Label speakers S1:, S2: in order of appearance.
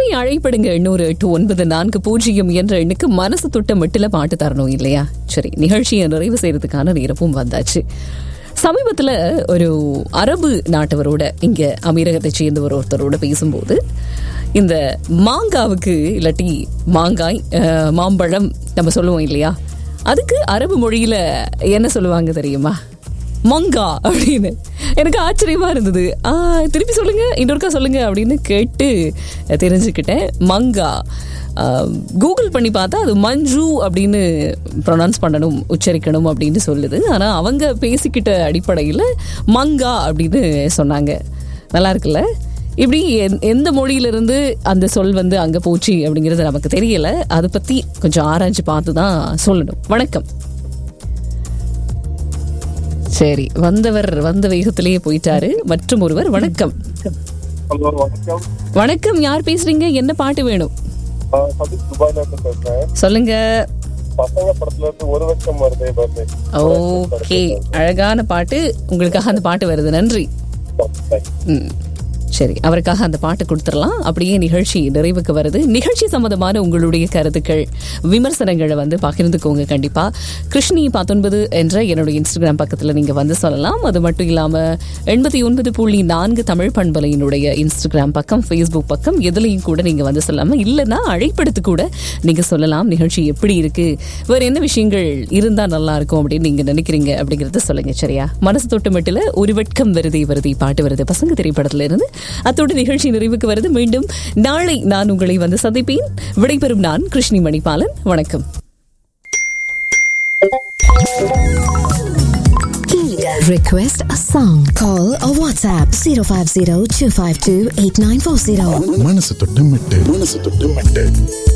S1: சரி அழைப்படுங்க எண்ணூறு எட்டு ஒன்பது நான்கு பூஜ்ஜியம் என்ற எண்ணுக்கு மனசு தொட்ட மெட்டில பாட்டு தரணும் இல்லையா சரி நிகழ்ச்சியை நிறைவு செய்யறதுக்கான நேரமும் வந்தாச்சு சமீபத்துல ஒரு அரபு நாட்டவரோட இங்க அமீரகத்தை சேர்ந்தவர் ஒருத்தரோட பேசும்போது இந்த மாங்காவுக்கு இல்லாட்டி மாங்காய் அஹ், மாம்பழம் நம்ம சொல்லுவோம் இல்லையா அதுக்கு அரபு மொழியில என்ன சொல்லுவாங்க தெரியுமா மங்கா அப்படின்னு எனக்கு ஆச்சரியமா இருந்தது ஆ திருப்பி சொல்லுங்க இன்னொருக்கா சொல்லுங்க அப்படின்னு கேட்டு தெரிஞ்சுக்கிட்டேன் மங்கா ஆ, கூகுள் பண்ணி பார்த்தா அது மஞ்சு அப்படின்னு ப்ரொனவுன்ஸ் பண்ணணும் உச்சரிக்கணும் அப்படின்னு சொல்லுது ஆனால் அவங்க பேசிக்கிட்ட அடிப்படையில் மங்கா அப்படின்னு சொன்னாங்க நல்லா இருக்குல்ல இப்படி எந்- எந்த மொழியிலிருந்து அந்த சொல் வந்து அங்கே போச்சு அப்படிங்கிறது நமக்கு தெரியல அதை பற்றி கொஞ்சம் ஆராய்ச்சி பார்த்து தான் சொல்லணும் வணக்கம் சரி வந்தவர் வந்த வேகத்திலேயே போயிட்டாரு மற்றும் ஒருவர் வணக்கம்
S2: ஹலோ வணக்கம்
S1: வணக்கம் யார் பேசுறீங்க என்ன பாட்டு வேணும்
S2: நான் சதீஷ் துபாயில இருந்து பேசுறேன்
S1: சொல்லுங்க
S2: பசங்க படத்துல இருந்து ஒரு வருஷம் வருதே பர்த்டே
S1: ஓகே அழகான பாட்டு உங்களுக்காக அந்த பாட்டு வருது நன்றி ம் சரி அவருக்காக அந்த பாட்டு கொடுத்துடலாம் அப்படியே நிகழ்ச்சி நிறைவுக்கு வருது நிகழ்ச்சி சம்பந்தமான உங்களுடைய கருத்துக்கள் விமர்சனங்களை வந்து பகிர்ந்துக்கோங்க கண்டிப்பா கிருஷ்ணி பத்தொன்பது என்ற என்னுடைய இன்ஸ்டாகிராம் பக்கத்தில் நீங்க வந்து சொல்லலாம் அது மட்டும் இல்லாம எண்பத்தி ஒன்பது புள்ளி நான்கு தமிழ் பண்பலையினுடைய இன்ஸ்டாகிராம் பக்கம் ஃபேஸ்புக் பக்கம் எதுலையும் கூட நீங்க வந்து சொல்லலாம் இல்லைன்னா அழைப்படுத்து கூட நீங்க சொல்லலாம் நிகழ்ச்சி எப்படி இருக்கு வேற என்ன விஷயங்கள் இருந்தா நல்லா இருக்கும் அப்படின்னு நீங்க நினைக்கிறீங்க அப்படிங்கறத சொல்லுங்க சரியா மனசு தொட்டு மட்டும் ஒரு வெட்கம் வருதே வருதி பாட்டு வருது பசங்க திரைப்படத்துல இருந்து அத்தோடு நிகழ்ச்சி நிறைவுக்கு வருது மீண்டும் நாளை நான் உங்களை வந்து சந்திப்பேன் விடைபெறும் நான் கிருஷ்ணி மணிபாலன் வணக்கம்
S3: Request a song. Call or WhatsApp 050 252 8940.
S4: மனசு தொட்டு மெட்டு மனசு தொட்டு மெட்டு